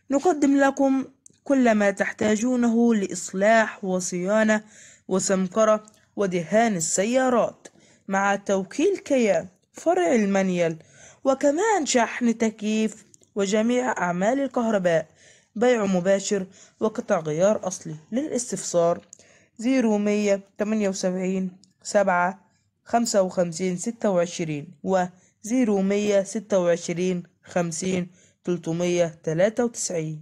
نقدم لكم كل ما تحتاجونه لإصلاح وصيانة وسمكرة ودهان السيارات مع توكيل كيا فرع المنيل وكمان شحن تكييف وجميع أعمال الكهرباء بيع مباشر وقطع غيار أصلي للاستفسار زيرو مية تمانية وسبعين سبعة خمسة وخمسين ستة وعشرين و زيرو مية ستة وعشرين خمسين تلتمية تلاتة وتسعين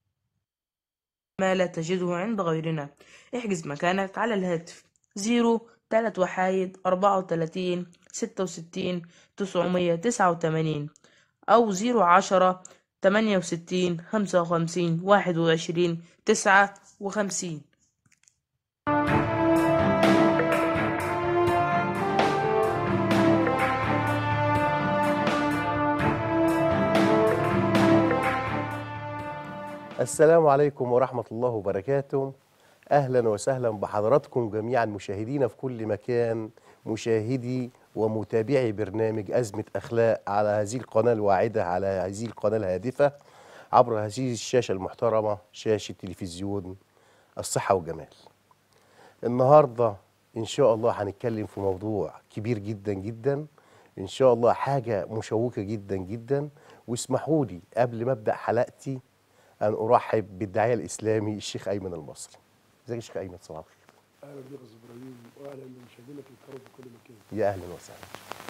ما لا تجده عند غيرنا احجز مكانك على الهاتف زيرو تلات وحايد أربعة وتلاتين ستة وستين تسعمية تسعة وتمانين أو زيرو عشرة تمانية وستين خمسة وخمسين واحد وعشرين تسعة وخمسين السلام عليكم ورحمة الله وبركاته أهلا وسهلا بحضراتكم جميعا مشاهدينا في كل مكان مشاهدي ومتابعي برنامج أزمة أخلاق على هذه القناة الواعدة على هذه القناة الهادفة عبر هذه الشاشة المحترمة شاشة تلفزيون الصحة والجمال النهاردة إن شاء الله هنتكلم في موضوع كبير جدا جدا إن شاء الله حاجة مشوقة جدا جدا واسمحوا لي قبل ما أبدأ حلقتي أن أرحب بالداعية الإسلامي الشيخ أيمن المصري ازيك يا شيخ أيمن صباح الخير اهلا بك يا استاذ ابراهيم واهلا بمشاهدينك الكرام في كل مكان يا أهلا وسهلا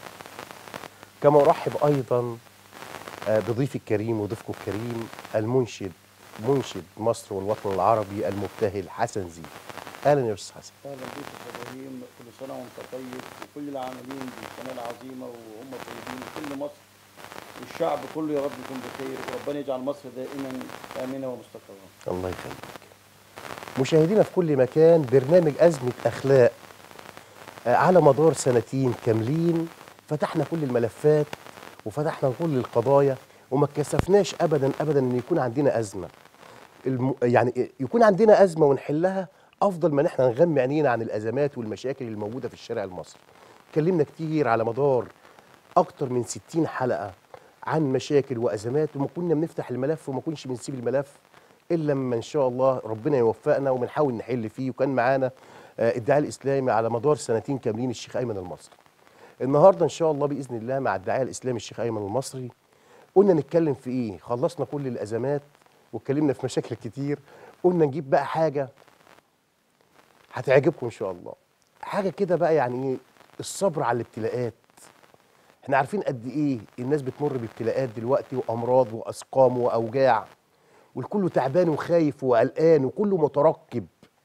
كما أرحب أيضا آه، بضيفي الكريم وضيفكم الكريم المنشد منشد مصر والوطن العربي المبتهل حسن زيد أهلا يا أستاذ حسن اهلا بيك يا أستاذ ابراهيم كل سنه وانت طيب وكل العاملين بالقناه العظيمه وهم طيبين وكل مصر والشعب كله يا رب يكون بخير وربنا يجعل مصر دائما امنه ومستقره الله يخليك مشاهدينا في كل مكان برنامج أزمة أخلاق آه، على مدار سنتين كاملين فتحنا كل الملفات وفتحنا كل القضايا وما اتكسفناش أبدا أبدا أن يكون عندنا أزمة الم... يعني يكون عندنا أزمة ونحلها أفضل ما نحن نغمي عينينا عن الأزمات والمشاكل الموجودة في الشارع المصري اتكلمنا كتير على مدار أكتر من 60 حلقة عن مشاكل وأزمات وما كنا بنفتح الملف وما كناش بنسيب الملف الا لما ان شاء الله ربنا يوفقنا وبنحاول نحل فيه وكان معانا آه، الداعيه الاسلامي على مدار سنتين كاملين الشيخ ايمن المصري. النهارده ان شاء الله باذن الله مع الداعيه الاسلامي الشيخ ايمن المصري قلنا نتكلم في ايه؟ خلصنا كل الازمات واتكلمنا في مشاكل كتير قلنا نجيب بقى حاجه هتعجبكم ان شاء الله. حاجه كده بقى يعني ايه؟ الصبر على الابتلاءات. احنا عارفين قد ايه الناس بتمر بابتلاءات دلوقتي وامراض واسقام واوجاع والكل تعبان وخايف وقلقان وكله مترقب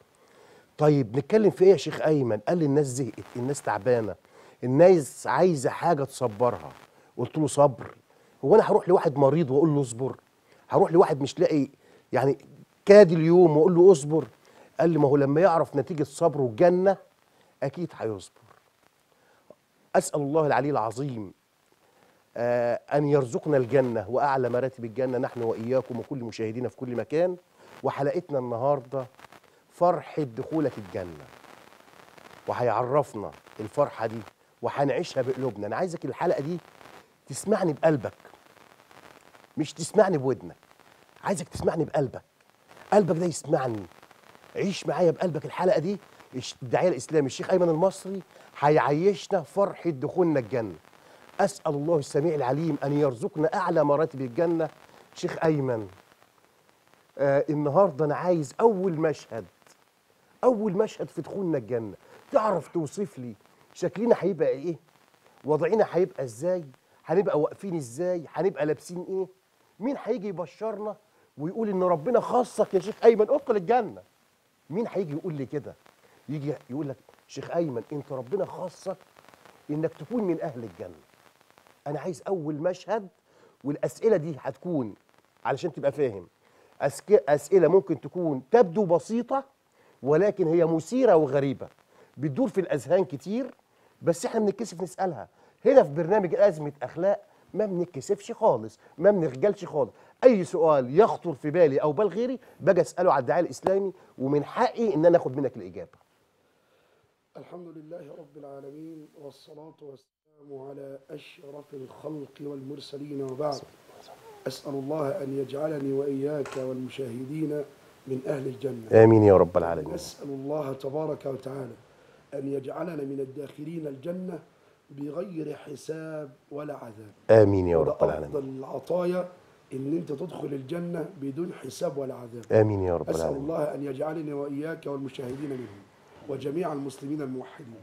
طيب نتكلم في ايه يا شيخ ايمن قال لي الناس زهقت الناس تعبانه الناس عايزه حاجه تصبرها قلت له صبر هو انا هروح لواحد مريض واقول له اصبر هروح لواحد مش لاقي يعني كاد اليوم واقول له اصبر قال لي ما هو لما يعرف نتيجه صبره الجنه اكيد هيصبر اسال الله العلي العظيم آه، أن يرزقنا الجنة وأعلى مراتب الجنة نحن وإياكم وكل مشاهدينا في كل مكان وحلقتنا النهاردة فرحة دخولك الجنة وهيعرفنا الفرحة دي وهنعيشها بقلوبنا أنا عايزك الحلقة دي تسمعني بقلبك مش تسمعني بودنك عايزك تسمعني بقلبك قلبك ده يسمعني عيش معايا بقلبك الحلقة دي الش- الداعية الإسلامي الشيخ أيمن المصري هيعيشنا فرحة دخولنا الجنة أسأل الله السميع العليم أن يرزقنا أعلى مراتب الجنة شيخ أيمن آه النهاردة أنا عايز أول مشهد أول مشهد في دخولنا الجنة تعرف توصف لي شكلنا هيبقى إيه وضعنا هيبقى إزاي هنبقى واقفين إزاي هنبقى لابسين إيه مين هيجي يبشرنا ويقول إن ربنا خصك يا شيخ أيمن ادخل الجنة مين هيجي يقول لي كده يجي يقول لك شيخ أيمن أنت ربنا خصك إنك تكون من أهل الجنة انا عايز اول مشهد والاسئله دي هتكون علشان تبقى فاهم أسك- اسئله ممكن تكون تبدو بسيطه ولكن هي مثيره وغريبه بتدور في الاذهان كتير بس احنا بنتكسف نسالها هنا في برنامج ازمه اخلاق ما بنتكسفش خالص ما بنخجلش خالص اي سؤال يخطر في بالي او بال غيري باجي اساله على الداعيه الاسلامي ومن حقي ان انا اخد منك الاجابه الحمد لله رب العالمين والصلاة والسلام على أشرف الخلق والمرسلين وبعد أسأل الله أن يجعلني وإياك والمشاهدين من أهل الجنة امين يا رب العالمين نسأل الله تبارك وتعالى أن يجعلنا من الداخلين الجنة بغير حساب ولا عذاب امين يا وده رب العالمين أفضل العطايا إن أنت تدخل الجنة بدون حساب ولا عذاب امين يا رب أسأل العالمين الله أن يجعلني وإياك والمشاهدين منهم وجميع المسلمين الموحدين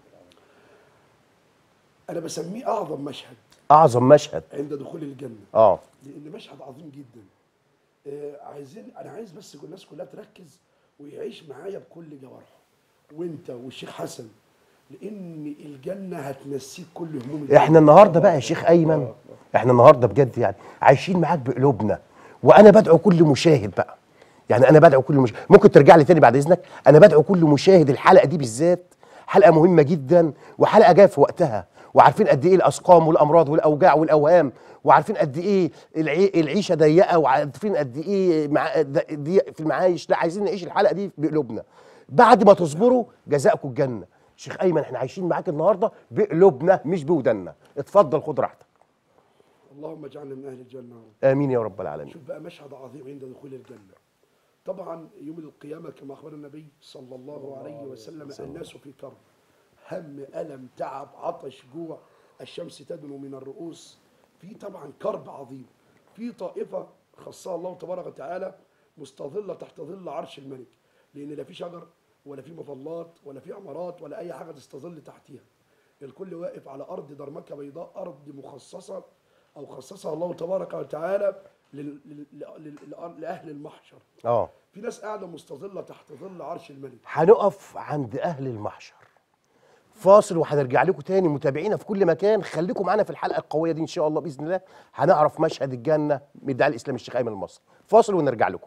أنا بسميه أعظم مشهد اعظم مشهد عند دخول الجنة اه لأن مشهد عظيم جدا آه، عايزين أنا عايز بس كل الناس كلها تركز ويعيش معايا بكل جوارحه وأنت والشيخ حسن لأن الجنة هتنسيك كل هموم الدنيا. احنا النهارده بقى يا شيخ ايمن احنا النهارده بجد يعني عايشين معاك بقلوبنا وانا بدعو كل مشاهد بقى يعني انا بدعو كل مشاهد ممكن ترجع لي تاني بعد اذنك انا بدعو كل مشاهد الحلقه دي بالذات حلقه مهمه جدا وحلقه جايه في وقتها وعارفين قد ايه الاسقام والامراض والاوجاع والاوهام وعارفين قد ايه العي... العيشه ضيقه وعارفين قد ايه مع... د- ضيق في المعايش لا عايزين نعيش الحلقه دي بقلوبنا بعد ما تصبروا جزاءكم الجنه شيخ ايمن احنا عايشين معاك النهارده بقلوبنا مش بودنا اتفضل خد راحتك اللهم اجعلنا من أهل الجنة يا رب. امين يا رب العالمين شوف بقى مشهد عظيم عند دخول الجنة طبعا يوم القيامة كما أخبر النبي صلى الله عليه وسلم الناس في كرب هم ألم تعب عطش جوع الشمس تدنو من الرؤوس في طبعا كرب عظيم في طائفة خصها الله تبارك وتعالى مستظلة تحت ظل عرش الملك لأن لا في شجر ولا في مظلات ولا في عمارات ولا أي حاجة تستظل تحتها الكل واقف على أرض درمكة بيضاء أرض مخصصة أو خصصها الله تبارك وتعالى لل- لل- لل- لل- لأهل المحشر اه في ناس قاعدة مستظلة تحت ظل عرش الملك هنقف عند اهل المحشر فاصل وهنرجع لكم تاني متابعينا في كل مكان خليكم معانا في الحلقه القويه دي ان شاء الله باذن الله هنعرف مشهد الجنه من دعاء الاسلام الشيخ ايمن المصري فاصل ونرجع لكم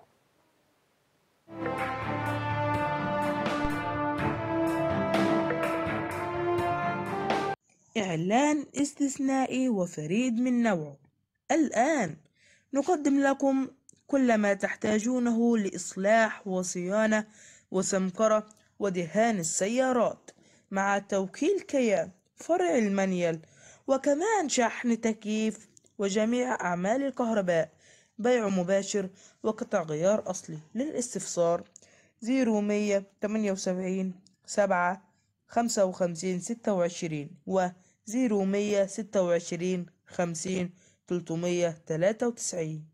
إعلان استثنائي وفريد من نوعه الآن نقدم لكم كل ما تحتاجونه لإصلاح وصيانة وسمكرة ودهان السيارات مع توكيل كيا فرع المنيل وكمان شحن تكييف وجميع أعمال الكهرباء بيع مباشر وقطع غيار أصلي للاستفسار زيرو مية تمانية وسبعين سبعة خمسة وخمسين ستة وعشرين و زيرو مية ستة وعشرين خمسين تلتمية تلاتة وتسعين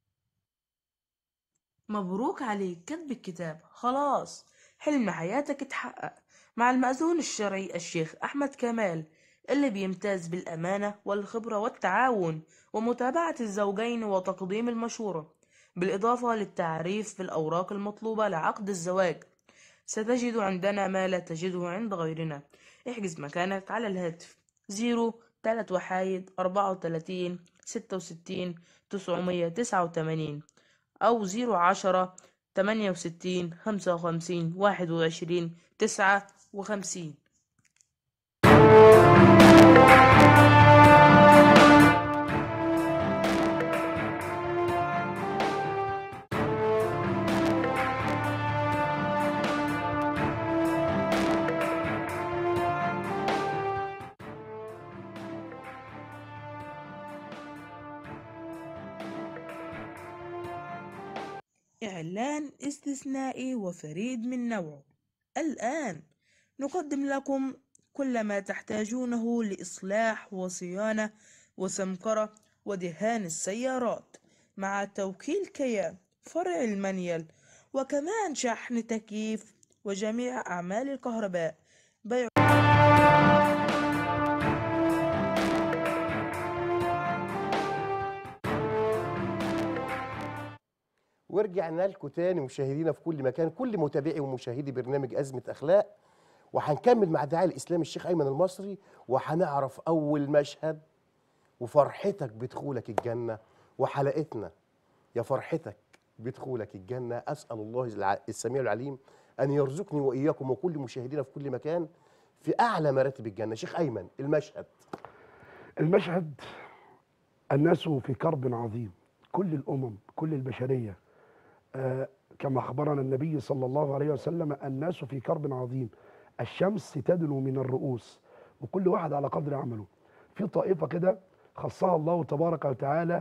مبروك عليك كتب الكتاب خلاص حلم حياتك اتحقق مع المأذون الشرعي الشيخ أحمد كمال اللي بيمتاز بالأمانة والخبرة والتعاون ومتابعة الزوجين وتقديم المشورة بالإضافة للتعريف بالأوراق المطلوبة لعقد الزواج ستجد عندنا ما لا تجده عند غيرنا احجز مكانك على الهاتف زيرو تلات وحايد أربعة وتلاتين ستة وستين تسعمية تسعة وتمانين أو زيرو عشرة تمانية وستين خمسة وخمسين واحد وعشرين تسعة وخمسين إعلان استثنائي وفريد من نوعه الآن نقدم لكم كل ما تحتاجونه لإصلاح وصيانة وسمكرة ودهان السيارات مع توكيل كيا فرع المنيل وكمان شحن تكييف وجميع أعمال الكهرباء بيع ورجعنا لكم تاني مشاهدينا في كل مكان كل متابعي ومشاهدي برنامج أزمة أخلاق وهنكمل مع داعي الإسلام الشيخ أيمن المصري وهنعرف أول مشهد وفرحتك بدخولك الجنة وحلقتنا يا فرحتك بدخولك الجنة أسأل الله الع- السميع العليم أن يرزقني وإياكم وكل مشاهدينا في كل مكان في أعلى مراتب الجنة شيخ أيمن المشهد المشهد الناس في كرب عظيم كل الأمم كل البشرية آه كما أخبرنا النبي صلى الله عليه وسلم الناس في كرب عظيم الشمس تدنو من الرؤوس وكل واحد على قدر عمله في طائفة كده خصها الله تبارك وتعالى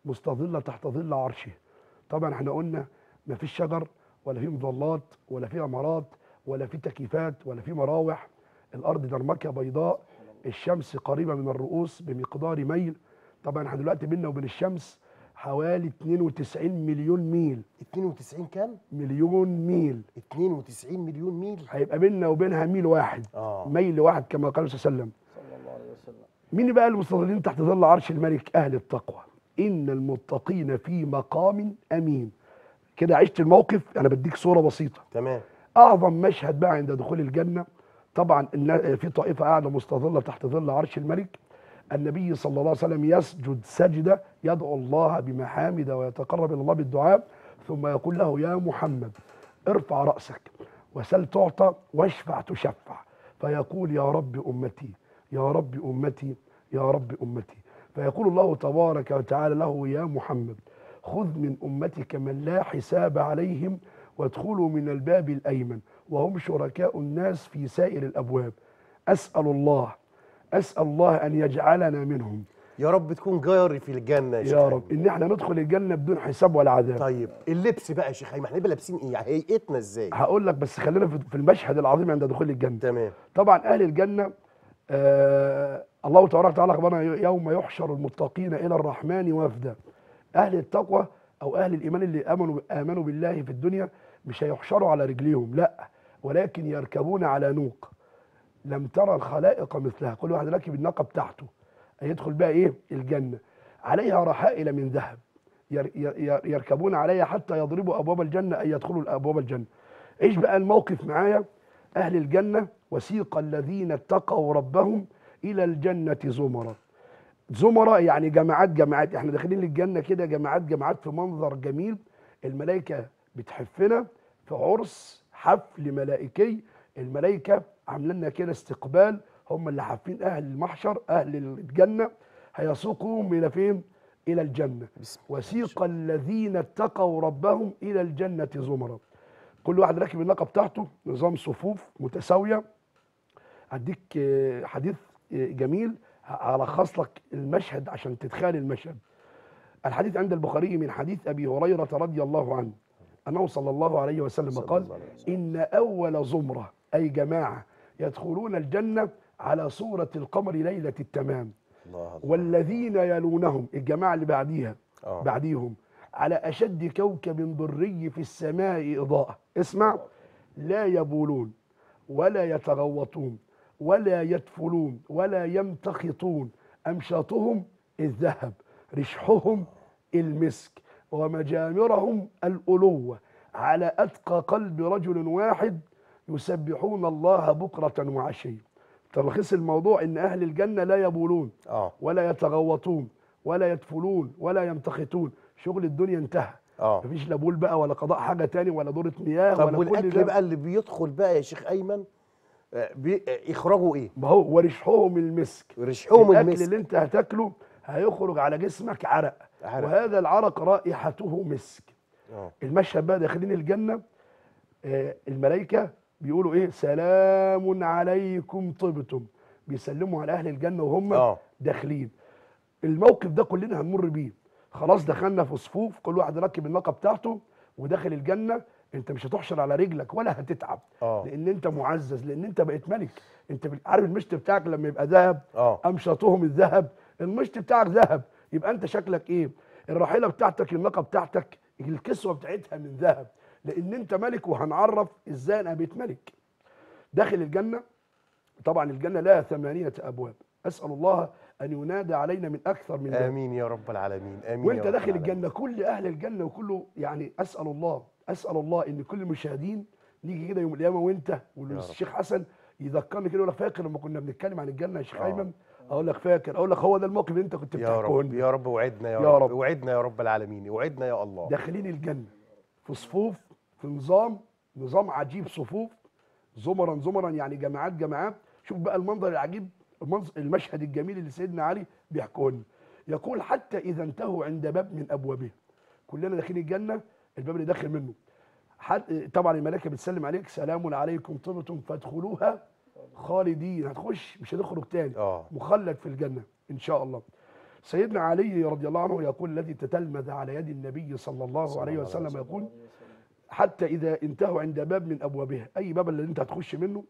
مستظله تحت ظل عرشه طبعا احنا قلنا ما فيش شجر ولا في مظلات ولا في عمارات ولا في تكييفات ولا في مراوح الارض درمكه بيضاء الشمس قريبه من الرؤوس بمقدار ميل طبعا احنا دلوقتي بيننا وبين الشمس حوالي 92 مليون ميل 92 كام؟ مليون ميل 92 مليون ميل هيبقى بيننا وبينها ميل واحد اه ميل واحد كما قال صلى الله عليه وسلم صلى الله عليه وسلم مين بقى المستظلين تحت ظل عرش الملك اهل التقوى ان المتقين في مقام امين كده عشت الموقف انا بديك صوره بسيطه تمام اعظم مشهد بقى عند دخول الجنه طبعا النا- في طائفه قاعده مستظله تحت ظل عرش الملك النبي صلى الله عليه وسلم يسجد سجده يدعو الله بمحامد ويتقرب الى الله بالدعاء ثم يقول له يا محمد ارفع راسك وسل تعطى واشفع تشفع فيقول يا رب امتي يا رب امتي يا رب امتي فيقول الله تبارك وتعالى له يا محمد خذ من امتك من لا حساب عليهم وادخلوا من الباب الايمن وهم شركاء الناس في سائر الابواب اسال الله اسال الله ان يجعلنا منهم يا رب تكون جاري في الجنه يا شيخ يا رب أيمن. ان احنا ندخل الجنه بدون حساب ولا عذاب طيب اللبس بقى يا شيخ ايمن احنا هنبقى لابسين ايه؟ يعني هيئتنا ازاي؟ هقول لك بس خلينا في في المشهد العظيم عند دخول الجنه تمام طبعا اهل الجنه آه الله تبارك وتعالى اخبرنا يوم يحشر المتقين الى الرحمن وفدا اهل التقوى او اهل الايمان اللي امنوا امنوا بالله في الدنيا مش هيحشروا على رجليهم لا ولكن يركبون على نوق لم ترى الخلائق مثلها كل واحد راكب الناقه بتاعته هيدخل بقى ايه الجنه عليها رحائل من ذهب ير ير يركبون عليها حتى يضربوا ابواب الجنه اي يدخلوا ابواب الجنه ايش بقى الموقف معايا اهل الجنه وسيق الذين اتقوا ربهم الى الجنه زمرا زمرة يعني جماعات جماعات احنا داخلين الجنة كده جماعات جماعات في منظر جميل الملائكة بتحفنا في عرس حفل ملائكي الملائكة عاملين لنا كده استقبال هم اللي حافين اهل المحشر اهل الجنة هيسوقهم الى فين الى الجنة بسم الله وسيق الذين اتقوا ربهم الى الجنة زمرا كل واحد راكب الناقة بتاعته نظام صفوف متساوية هديك آه، حديث آه، جميل هلخص لك المشهد عشان تتخيل المشهد الحديث عند البخاري من حديث ابي هريره رضي الله عنه انه صلى الله عليه وسلم صلى قال الله عليه وسلم. ان اول زمره اي جماعه يدخلون الجنه على صوره القمر ليله التمام الله الله والذين يلونهم الجماعه اللي بعديها آه. بعديهم على اشد كوكب ضري في السماء اضاءه اسمع لا يبولون ولا يتغوطون ولا يدفلون ولا يمتخطون امشاطهم الذهب رشحهم المسك ومجامرهم الالوه على اتقى قلب رجل واحد يسبحون الله بكره وعشيه تلخيص الموضوع ان اهل الجنه لا يبولون اه ولا يتغوطون ولا يدفلون ولا يمتخطون شغل الدنيا انتهى اه مفيش لا بول بقى ولا قضاء حاجه تاني ولا دوره مياه طب ولا كل والاكل ده بقى اللي بيدخل بقى يا شيخ ايمن آه، بي... آه، يخرجوا ايه؟ ما هو ورشحهم المسك ريحهم الاكل المسك اللي انت هتاكله هيخرج على جسمك عرق, عرق. وهذا العرق رائحته مسك اه المشهد بقى داخلين الجنه آه، الملائكه بيقولوا ايه سلام عليكم طبتم بيسلموا على اهل الجنه وهم اه داخلين الموقف ده كلنا هنمر بيه خلاص دخلنا في صفوف كل واحد راكب الناقه بتاعته وداخل الجنه انت مش هتحشر على رجلك ولا هتتعب اه لان انت معزز لان انت بقيت ملك انت بال- عارف المشط بتاعك لما يبقى ذهب اه امشطهم الذهب المشط بتاعك ذهب يبقى انت شكلك ايه الراحله بتاعتك الناقه بتاعتك الكسوه بتاعتها من ذهب لان انت ملك وهنعرف ازاي انا بقيت ملك داخل الجنه طبعا الجنه لها ثمانيه ابواب اسال الله ان ينادى علينا من اكثر من ذلك امين يا رب العالمين امين وانت يا رب داخل العالمين. الجنه كل اهل الجنه وكله يعني اسال الله اسال الله ان كل المشاهدين نيجي كده يوم القيامه وانت والشيخ حسن يذكرني كده يقول لك فاكر لما كنا بنتكلم عن الجنه يا شيخ آه. ايمن اقول لك فاكر اقول لك هو ده الموقف اللي انت كنت يا بتحكيه رب لنا يا رب وعدنا يا, يا رب. رب. وعدنا يا رب العالمين وعدنا يا الله داخلين الجنه في صفوف في نظام نظام عجيب صفوف زمرا زمرا يعني جماعات جماعات شوف بقى المنظر العجيب المنظر المشهد الجميل اللي سيدنا علي بيحكيه لنا يقول حتى اذا انتهوا عند باب من ابوابه كلنا داخلين الجنه الباب اللي داخل منه حد طبعا الملائكه بتسلم عليك سلام عليكم طبتم فادخلوها خالدين هتخش مش هتخرج تاني اه مخلد في الجنه ان شاء الله سيدنا علي رضي الله عنه يقول الذي تتلمذ على يد النبي صلى الله عليه وسلم يقول حتى إذا انتهوا عند باب من أبوابها أي باب اللي أنت هتخش منه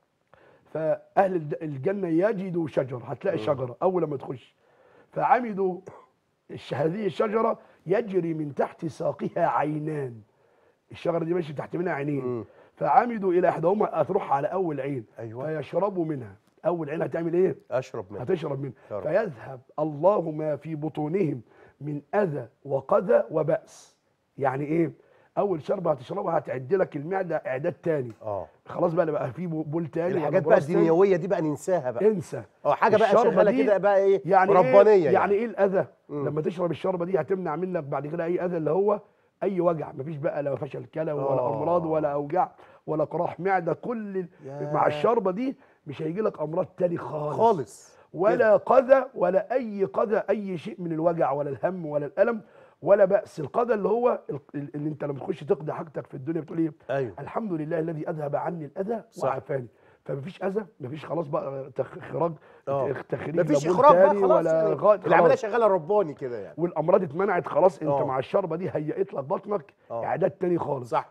فأهل الد- الجنة يجدوا شجرة هتلاقي شجرة أول ما تخش فعمدوا الش- هذه الشجرة يجري من تحت ساقها عينان الشجرة دي ماشي تحت منها عينين فعمدوا إلى إحداهما هتروح على أول عين أيوة. فيشربوا منها أول عين هتعمل إيه؟ اشرب منه هتشرب منه يا رب. فيذهب الله ما في بطونهم من اذى وقذى وبأس يعني ايه اول شربه هتشربها هتعد لك المعده اعداد تاني اه خلاص بقى بقى في بول تاني ولا الحاجات بقى براس تاني. الدنيويه دي بقى ننساها بقى انسى اه حاجه بقى الشوربة شغاله دي كده بقى ايه يعني ربانيه إيه يعني, يعني ايه الاذى مم. لما تشرب الشوربه دي هتمنع منك بعد كده اي اذى اللي هو اي وجع مفيش بقى لا فشل كلى ولا آه. امراض ولا اوجاع ولا قراح معده كل ال- ياه. مع الشوربه دي مش هيجي لك امراض تاني خالص خالص ولا قذى ولا اي قذى اي شيء من الوجع ولا الهم ولا الالم ولا بأس القذى اللي هو ال- ال- اللي انت لما تخش تقضي حاجتك في الدنيا بتقول ايه ايوه الحمد لله الذي اذهب عني الاذى صح. وعافاني فمفيش اذى مفيش خلاص بقى تخ- اخراج آه. تخريج مفيش لا بول اخراج بقى تاني خلاص ولا يعني غا- العمليه خلاص. شغاله رباني كده يعني والامراض اتمنعت خلاص انت آه. مع الشربه دي هيئت لك بطنك آه. اعداد تاني خالص صح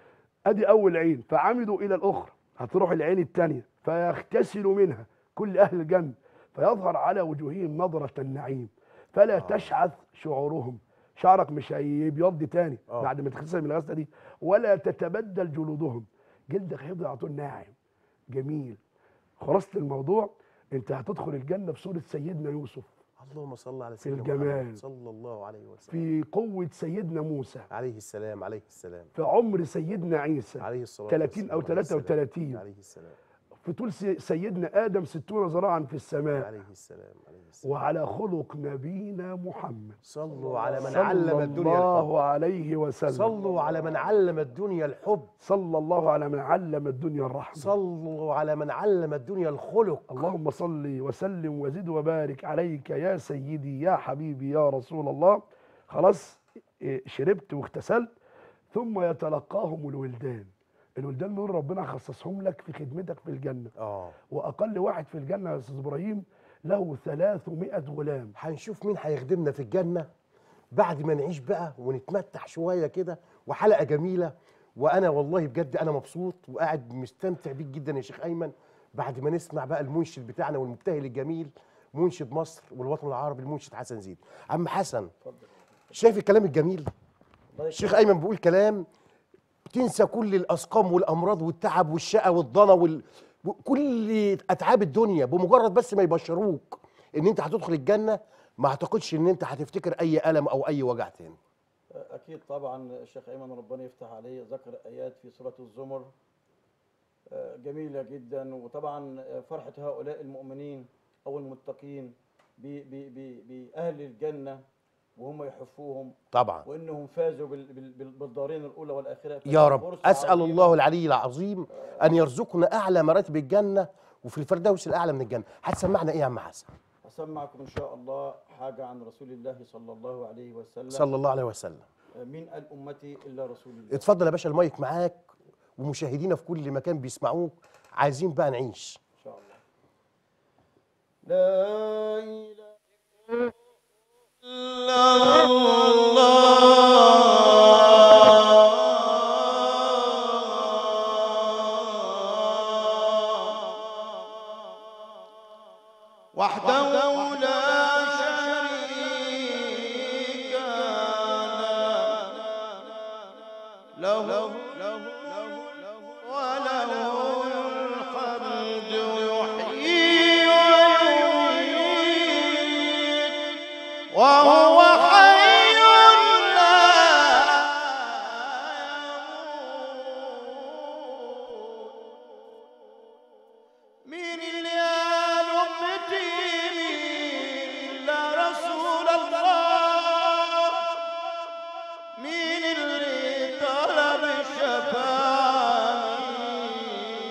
ادي اول عين فعمدوا الى الاخرى هتروح العين الثانيه فيغتسلوا منها كل اهل الجنه فيظهر على وجوههم نظره النعيم فلا آه. تشعث شعورهم شعرك مش هيبيض تاني آه. بعد ما تغسل من الغسله دي ولا تتبدل جلودهم جلدك هيفضل على طول ناعم جميل خلاصه الموضوع انت هتدخل الجنه بصوره سيدنا يوسف اللهم صل على سيدنا الجمال. محمد صلى الله عليه وسلم في قوه سيدنا موسى عليه السلام عليه السلام في عمر سيدنا عيسى عليه الصلاه 30 أو والسلام. عليه السلام. 33. عليه السلام في طول سي- سيدنا ادم ستون ذراعا في السماء عليه السلام عليه السلام وعلى خلق نبينا محمد صلوا على من صلى علم الدنيا الحب الله عليه وسلم صلوا على من علم الدنيا الحب صلى الله على من علم الدنيا الرحمه صلوا على من علم الدنيا الخلق اللهم صل وسلم وزد وبارك عليك يا سيدي يا حبيبي يا رسول الله خلاص إيه، شربت واغتسلت ثم يتلقاهم الولدان الولدان دول ربنا خصصهم لك في خدمتك في الجنه اه واقل واحد في الجنه يا استاذ ابراهيم له 300 غلام هنشوف مين هيخدمنا في الجنة بعد ما نعيش بقى ونتمتع شوية كده وحلقة جميلة وأنا والله بجد أنا مبسوط وقاعد مستمتع بيك جدا يا شيخ أيمن بعد ما نسمع بقى المنشد بتاعنا والمبتهل الجميل منشد مصر والوطن العربي المنشد حسن زيد عم حسن شايف الكلام الجميل الشيخ أيمن بيقول كلام تنسى كل الأسقام والأمراض والتعب والشقى والضنا وال... كل أتعاب الدنيا بمجرد بس ما يبشروك إن أنت هتدخل الجنة ما اعتقدش ان انت هتفتكر اي الم او اي وجع تاني أكيد طبعا الشيخ أيمن ربنا يفتح عليه ذكر آيات في سورة الزمر آه، جميلة جدا وطبعا آه، فرحة هؤلاء المؤمنين أو المتقين ب- ب- ب- بأهل الجنة وهم يحفوهم طبعا وإنهم فازوا بال- بال- بال- بالدارين الأولى والآخرة يا رب فرصة اسال عظيمة. الله العلي العظيم ان يرزقنا اعلى مراتب الجنه وفي الفردوس الاعلى من الجنه هتسمعنا ايه يا عم حسن أسمعكم إن شاء الله حاجة عن رسول الله صلى الله عليه وسلم صلى الله عليه وسلم آه، من الأمة إلا رسول الله اتفضل يا باشا المايك معاك ومشاهدينا في كل مكان بيسمعوك عايزين بقى نعيش إن شاء الله لا إله وحده لا شريك له وله الحمد يحيي ويميت وهو حي لا يموت مين اللي قال امتي الا رسول الله مين اللي طلب الشفاعة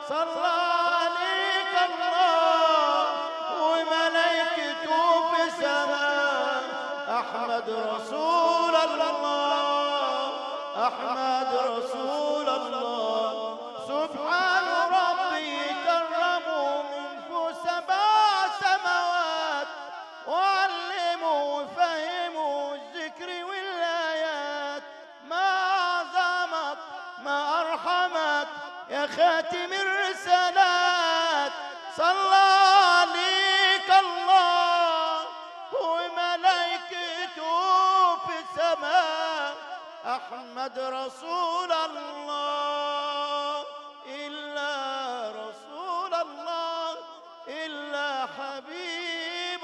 صلى عليك الله وملائكته في السماء أحمد رسول الله أحمد رسول الله سبحان ربي كرمه من فوق سبع سماوات وعلمه وفهمه الذكر والآيات ما أعظمك ما أرحمك يا خاتم الرسالات صلى عليك الله وملائكته في السماء أحمد رسول الله إلا رسول الله إلا حبيب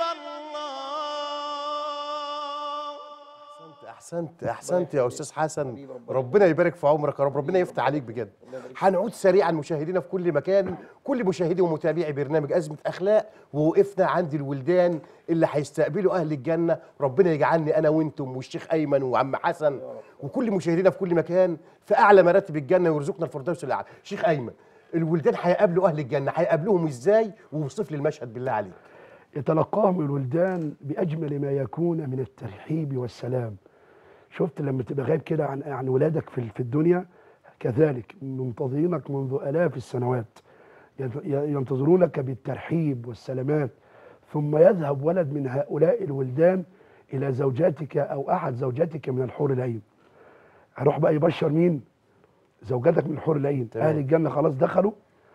الله احسنت احسنت احسنت يا استاذ حسن ربنا يبارك في عمرك يا رب ربنا يفتح عليك بجد هنعود سريعا مشاهدينا في كل مكان كل مشاهدي ومتابعي برنامج ازمه اخلاق ووقفنا عند الولدان اللي هيستقبلوا اهل الجنه ربنا يجعلني انا وانتم والشيخ ايمن وعم حسن وكل مشاهدينا في كل مكان في اعلى مراتب الجنه ويرزقنا الفردوس الاعلى شيخ ايمن الولدان هيقابلوا اهل الجنه هيقابلوهم ازاي ووصف لي المشهد بالله عليك يتلقاهم الولدان بأجمل ما يكون من الترحيب والسلام شفت لما تبقى غايب كده عن عن ولادك في في الدنيا كذلك منتظرينك منذ آلاف السنوات يت- ينتظرونك بالترحيب والسلامات ثم يذهب ولد من هؤلاء الولدان إلى زوجاتك أو أحد زوجاتك من الحور العين هروح بقى يبشر مين زوجاتك من الحور العين تمام. أهل الجنة خلاص دخلوا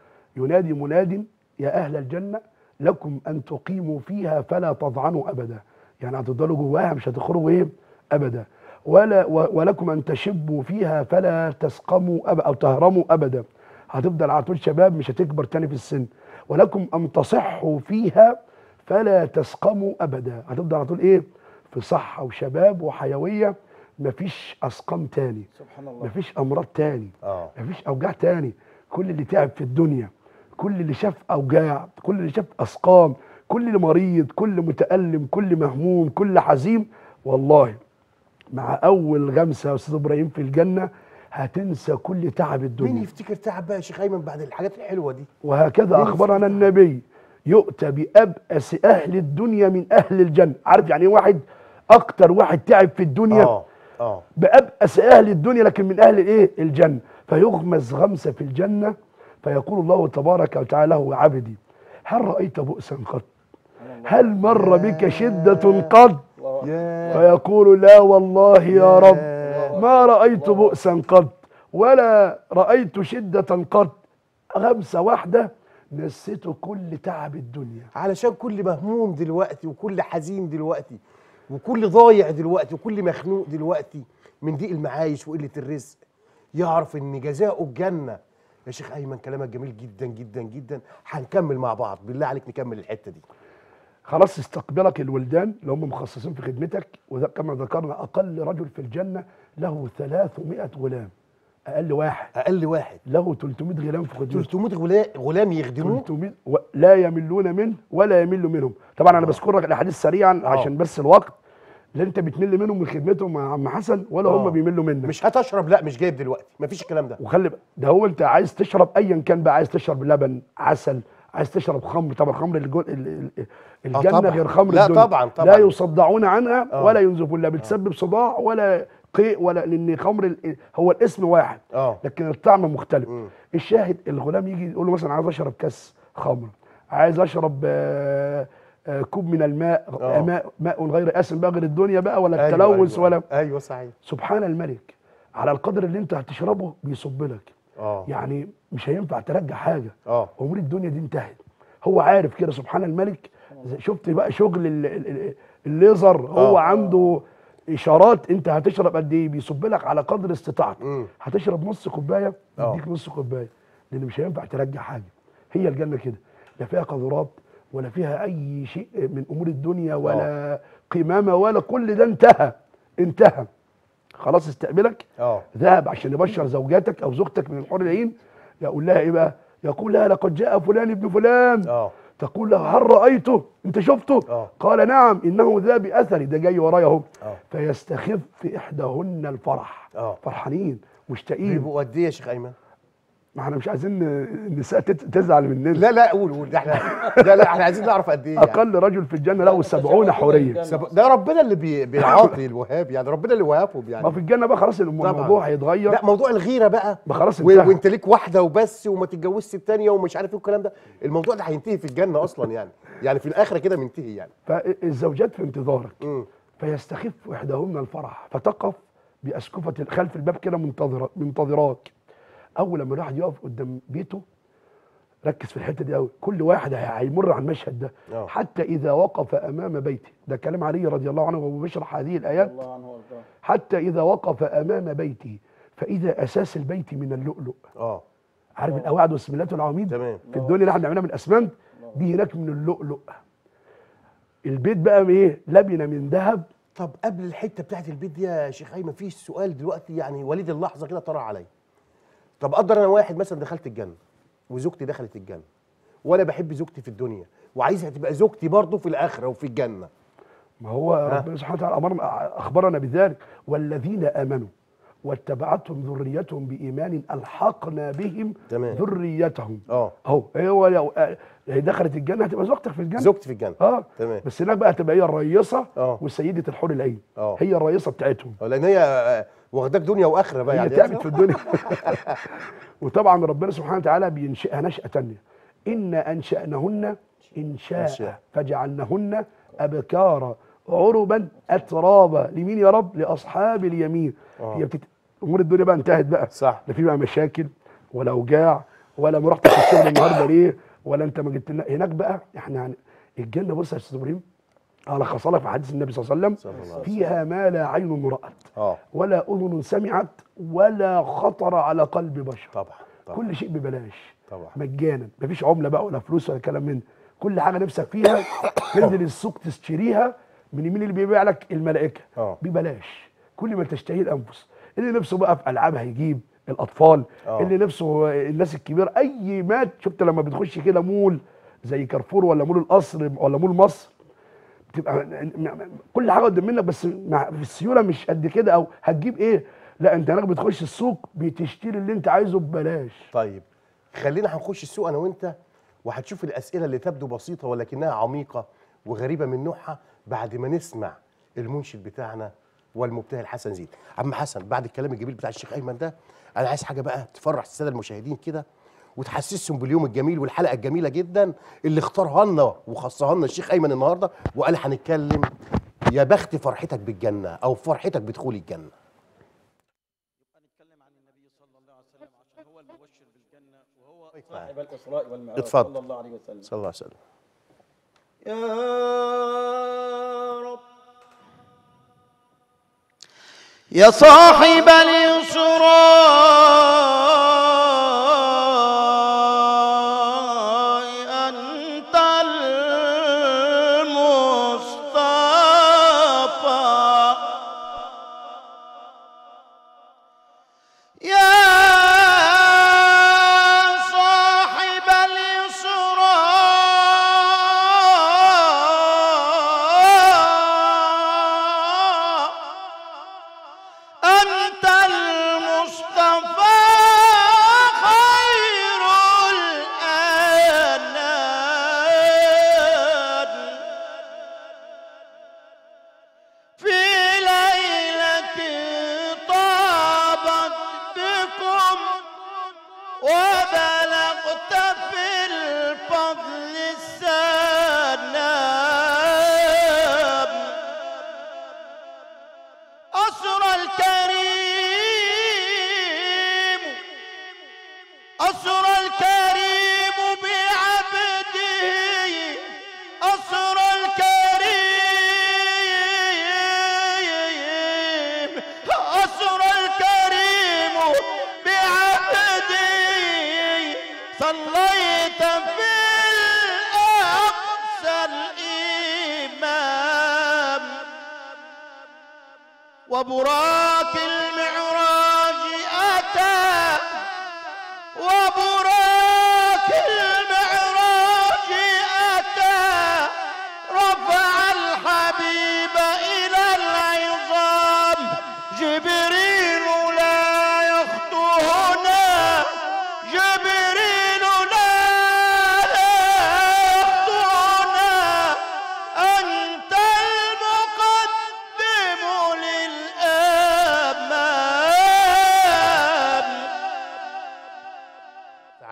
ينادي مناد يا أهل الجنة لكم أن تقيموا فيها فلا تضعنوا أبدا يعني هتفضلوا جواها مش هتخرجوا إيه أبدا ولا و- ولكم أن تشبوا فيها فلا تسقموا أبدا أو تهرموا أبدا هتفضل على طول شباب مش هتكبر تاني في السن ولكم أن تصحوا فيها فلا تسقموا أبدا هتفضل على طول إيه في صحة وشباب وحيوية مفيش أسقام تاني سبحان الله مفيش أمراض تاني اه مفيش اوجاع تاني كل اللي تعب في الدنيا كل اللي شاف اوجاع كل اللي شاف اسقام كل اللي مريض كل متالم كل مهموم كل حزين والله مع اول غمسه يا استاذ ابراهيم في الجنه هتنسى كل تعب مين الدنيا يفتكر تعب بقى يا شيخ ايمن بعد الحاجات الحلوه دي وهكذا اخبرنا النبي يؤتى بابأس اهل الدنيا من اهل الجنه عارف يعني ايه واحد اكتر واحد تعب في الدنيا اه اه بأبأس أهل الدنيا لكن من أهل الإيه؟ الجنة فيغمز غمسة في الجنة فيقول الله تبارك وتعالى له عبدي هل رأيت بؤسا قط؟ هل مر بك شدة قط؟ يا فيقول لا والله يا رب ما رأيت بؤسا قط ولا رأيت شدة قط غمسة واحدة نسيته كل تعب الدنيا علشان كل مهموم دلوقتي وكل حزين دلوقتي وكل ضايع دلوقتي وكل مخنوق دلوقتي من ضيق المعايش وقله الرزق يعرف ان جزاؤه الجنه يا شيخ ايمن كلامك جميل جدا جدا جدا هنكمل مع بعض بالله عليك نكمل الحته دي خلاص استقبلك الولدان اللي هم مخصصين في خدمتك وكما ذكرنا أقل رجل في الجنة له 300 غلام أقل واحد اقل واحد له 300 غلام في خدمته 300 غلا- غلام يخدموه 300 و- لا يملون منه ولا يمل منهم طبعا انا بذكر لك الاحاديث سريعا عشان بس الوقت لا انت بتمل منهم من خدمتهم مع عم حسن ولا آه. هم بيملوا منك مش هتشرب لا مش جايب دلوقتي مفيش الكلام ده وخلي بقى ده هو انت عايز تشرب ايا كان بقى عايز تشرب لبن عسل عايز تشرب خمر طبعا خمر الجو... ال- ال- الجنه طبعا. غير خمر لا الدنيا طبعا، طبعا. لا يصدعون عنها آه. ولا ينزفون لا بتسبب صداع ولا قيء ولا لان خمر ال... هو الاسم واحد اه لكن الطعم مختلف مم. الشاهد الغلام يجي يقول له مثلا عايز اشرب كاس خمر عايز اشرب آه، آه، كوب من الماء آه. ماء ماء غير اسن بقى غير الدنيا بقى ولا أيوة، التلوث أيوة. ولا ايوه صحيح سبحان الملك على القدر اللي انت هتشربه بيصب لك اه يعني مش هينفع ترجع حاجه اه امور الدنيا دي انتهت هو عارف كده سبحان الملك زي- شفت بقى شغل ال- ال- ال- الليزر هو آه. عنده اشارات انت هتشرب قد ايه بيصب لك على قدر استطاعتك مم. هتشرب نص كوبايه آه. يديك نص كوبايه لان مش هينفع ترجع حاجه هي الجنه كده لا فيها قذرات ولا فيها اي شيء من امور الدنيا ولا قمامه ولا كل ده انتهى انتهى خلاص استقبلك اه ذهب عشان يبشر زوجاتك او زوجتك من الحور العين يقول لها ايه بقى؟ يقول لها لقد جاء فلان ابن فلان اه تقول له هل رايته؟ انت شفته؟ آه. قال نعم انه ذا باثري ده جاي ورايا اهو آه. فيستخف احداهن الفرح اه فرحانين مشتاقين بيبقوا قد ايه يا شيخ ايمن ما احنا مش عايزين النساء تت- تزعل مننا لا لا قول قول ده احنا لا لا احنا عايزين نعرف قد ايه يعني. اقل رجل في الجنه له سبعون حوريه سب- ده ربنا اللي بي- بيعاطي الوهاب يعني ربنا اللي وهابهم ما يعني في الجنه بقى خلاص طبعاً. الموضوع هيتغير لا موضوع الغيره بقى ما خلاص و- انتهى. وانت ليك واحده وبس وما تتجوزش الثانيه ومش عارف ايه والكلام ده الموضوع ده هينتهي في الجنه اصلا يعني يعني في الاخره كده منتهي يعني فالزوجات في انتظارك امم فيستخف احداهن الفرح فتقف باسكفه خلف الباب كده منتظره منتظراك اول لما الواحد يقف قدام بيته ركز في الحته دي قوي كل واحد هي- هيمر على المشهد ده آه. حتى اذا وقف امام بيته ده كلام علي رضي الله عنه وهو بيشرح هذه الايات الله عنه وارضاه حتى اذا وقف امام بيته فاذا اساس البيت من اللؤلؤ اه عارف القواعد والسملات والعواميد تمام في الدنيا اللي احنا بنعملها من الاسمنت دي هناك من اللؤلؤ البيت بقى ايه لبنه من ذهب طب قبل الحته بتاعت البيت دي يا شيخ ايمن في سؤال دلوقتي يعني وليد اللحظه كده طرح عليا طب قدر انا واحد مثلا دخلت الجنه وزوجتي دخلت الجنه وانا بحب زوجتي في الدنيا وعايزها تبقى زوجتي برضه في الاخره وفي الجنه ما هو ربنا سبحانه وتعالى أمرنا أخبرنا بذلك والذين آمنوا واتبعتهم ذريتهم بإيمان ألحقنا بهم تمام. ذريتهم اه أهو هو لو آه، هي دخلت الجنة هتبقى زوجتك في الجنة زوجتي في الجنه اه تمام. بس هناك بقى تبقى هي الرئيسة آه. وسيدة الحور العين آه. هي الرئيسة بتاعتهم آه، لان هي آه، واخداك دنيا واخره بقى هي يعني تعبت في الدنيا وطبعا ربنا سبحانه وتعالى بينشئها نشأة تانية إنا أنشأنهن إنشاء إنشاء. فجعلنهن أبكارا عربا أترابا لمين يا رب لأصحاب اليمين آه. هي بتت... أمور الدنيا بقى انتهت بقى صح. لا في بقى مشاكل ولا أوجاع ولا ما رحتش الشغل النهارده ليه ولا أنت ما جبت لنا هناك بقى إحنا هن... الجنة بص يا أستاذ إبراهيم على خصالة في حديث النبي صلى الله عليه صلى الله وسلم عليه فيها ما لا عين رأت اه ولا اذن سمعت ولا خطر على قلب بشر طبعا طبعا كل شيء ببلاش طبعا. مجانا مفيش عمله بقى ولا فلوس ولا كلام من ده. كل حاجه نفسك فيها تنزل السوق تشتريها من مين اللي بيبيع لك الملائكه آه. ببلاش كل ما تشتهيه الانفس اللي نفسه بقى في العاب هيجيب الاطفال آه. اللي نفسه الناس الكبيره اي مات شفت لما بتخش كده مول زي كارفور ولا مول القصر ولا مول مصر بتبقى م- م- كل حاجه قدام منك بس مع في السيوله مش قد كده او هتجيب ايه لا انت هناك بتخش السوق بتشتري اللي انت عايزه ببلاش طيب خلينا هنخش السوق انا وانت وهتشوف الاسئله اللي تبدو بسيطه ولكنها عميقه وغريبه من نوعها بعد ما نسمع المنشد بتاعنا والمبتهل حسن زيد عم حسن بعد الكلام الجميل بتاع الشيخ ايمن ده انا عايز حاجه بقى تفرح الساده المشاهدين كده وتحسسهم باليوم الجميل والحلقه الجميله جدا اللي اختارها لنا وخصها لنا الشيخ ايمن النهارده وقال هنتكلم يا بخت فرحتك بالجنه او فرحتك بدخول الجنه هنتكلم عن النبي صلى الله عليه وسلم عشان هو المبشر بالجنه وهو صاحب الاسراء والمعراج اتفضل. صلى الله عليه وسلم صلى الله عليه وسلم يا رب يا صاحب الإسراء أنت المصطفى يا صاحب الإسراء أنت المصطفى خير الأنام في ليلة طابت بكم وبلغت في الفضل السنام أسرى الكريم أسرى الكريم بعبده أسرى الكريم أسرى الكريم بعبده صليت في الأقصى الإمام وبراك المعراج أتى وبراك المعراج أتى رفع الحبيب إلى العظام جبريل لا يخطو هنا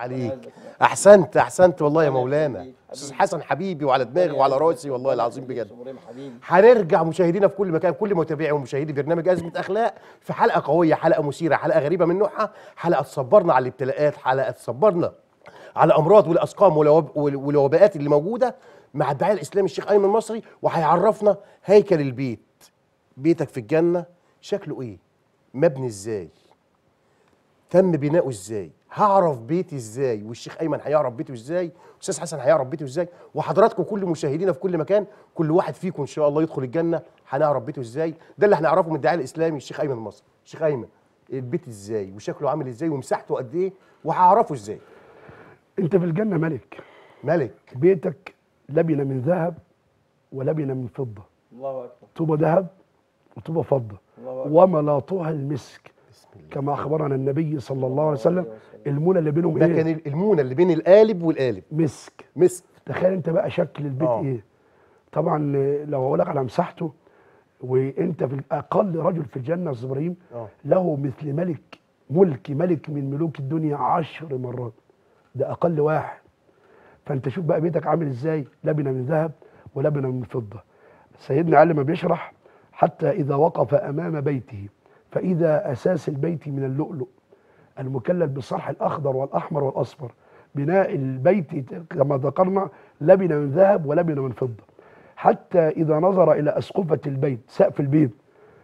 عليك احسنت احسنت والله يا الله مولانا يخليك. استاذ حسن حبيبي وعلى دماغي وعلى راسي والله العظيم بجد إبراهيم حبيبي هنرجع مشاهدينا في كل مكان كل متابعي ومشاهدي برنامج أزمة أخلاق في حلقة قوية حلقة مثيرة حلقة غريبة من نوعها حلقة تصبرنا على الابتلاءات حلقة تصبرنا على الأمراض والأسقام والوب- وال- والوباءات اللي موجودة مع الداعية الإسلامي الشيخ أيمن مصري وهيعرفنا هيكل البيت بيتك في الجنة شكله إيه مبني إزاي تم بناؤه ازاي هعرف بيتي ازاي والشيخ ايمن هيعرف بيته ازاي واستاذ حسن هيعرف بيته ازاي وحضراتكم كل مشاهدينا في كل مكان كل واحد فيكم ان شاء الله يدخل الجنه هنعرف بيته ازاي ده اللي هنعرفه من الداعيه الاسلامي الشيخ ايمن مصر الشيخ ايمن البيت ازاي وشكله عامل ازاي ومساحته قد ايه وهعرفه ازاي انت في الجنه ملك ملك بيتك لبنه من ذهب ولبنه من فضه الله اكبر طوبه ذهب وطوبه فضه الله أكبر. وملاطها المسك كما اخبرنا النبي صلى الله عليه وسلم المونه اللي بينهم ده كان ايه المونه اللي بين القالب والقالب مسك مسك تخيل انت بقى شكل البيت آه. ايه طبعا آه، لو اقول لك على مساحته وانت في اقل رجل في الجنه يا استاذ ابراهيم آه. له مثل ملك ملك ملك من ملوك الدنيا عشر مرات ده اقل واحد فانت شوف بقى بيتك عامل ازاي لبنه من ذهب ولبنه من فضه سيدنا علي ما بيشرح حتى اذا وقف امام بيته فاذا اساس البيت من اللؤلؤ المكلل بالصرح الاخضر والاحمر والاصفر بناء البيت كما ذكرنا لبنه من ذهب ولبنه من فضه حتى اذا نظر الى اسقفه البيت سقف البيت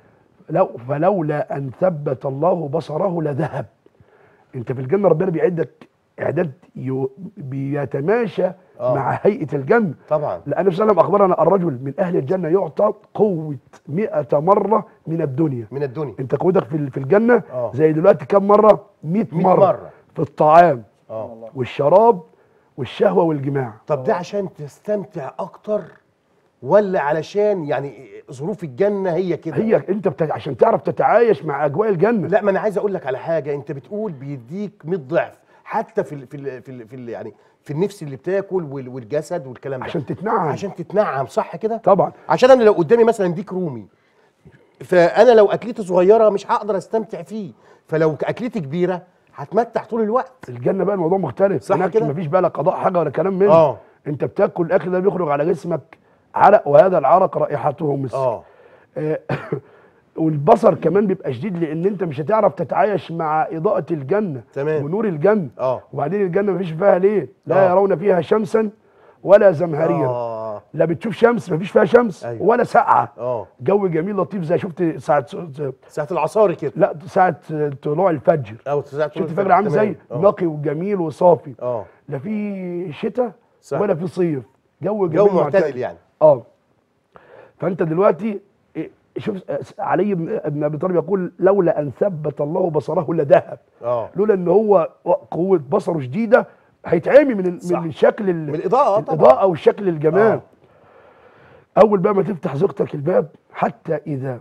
لو فلولا ان ثبت الله بصره لذهب انت في الجنه ربنا بيعدك اعداد يو- بيتماشى آه. مع هيئه الجنه طبعا لأن النبي صلى الله عليه وسلم أخبرنا الرجل من أهل الجنة يعطى قوة مئة مرة من الدنيا من الدنيا أنت قوتك في في الجنة آه. زي دلوقتي كم مرة 100 100 مرة, مرة. في الطعام اه والشراب والشهوة والجماع طب ده عشان تستمتع اكتر ولا علشان يعني ظروف الجنه هي كده هي أنت بت... عشان تعرف تتعايش مع أجواء الجنة لا ما انا عايز اقول لك على حاجه انت بتقول بيديك 100 ضعف حتى في ال في ال في, ال في ال يعني في النفس اللي بتاكل وال- والجسد والكلام ده عشان تتنعم عشان تتنعم صح كده طبعا عشان انا لو قدامي مثلا ديك رومي فانا لو اكلتي صغيره مش هقدر استمتع فيه فلو اكلتي كبيره هتمتع طول الوقت الجنة بقى الموضوع مختلف صح هناك كده؟ مفيش بقى لا قضاء حاجة ولا كلام من آه. أنت بتاكل الأكل ده بيخرج على جسمك عرق وهذا العرق رائحته مسك اه آه، والبصر كمان بيبقى شديد لان انت مش هتعرف تتعايش مع اضاءه الجنه تمام. ونور الجنه اه وبعدين الجنه مفيش فيها ليه لا آه. يرون فيها شمسا ولا زمهريرا اه لا بتشوف شمس مفيش فيها شمس أيوة. ولا سقعه اه جو جميل لطيف زي شفت ساعه ساعه العصاري كده لا ساعه طلوع الفجر او ساعه شفت الفجر عامل تمام. زي آه. نقي وجميل وصافي اه لا في شتاء صح. ولا في صيف جو جو جميل معتدل يعني اه فانت دلوقتي إيه، شوف علي بن بن ابي طالب يقول لولا ان ثبت الله بصره لذهب اه لولا ان هو قوه بصره شديده هيتعمي من ال- صح. من الشكل ال- من الإضاءة طبعا. الاضاءه والشكل الجمال آه. اول بقى ما تفتح زوجتك الباب حتى اذا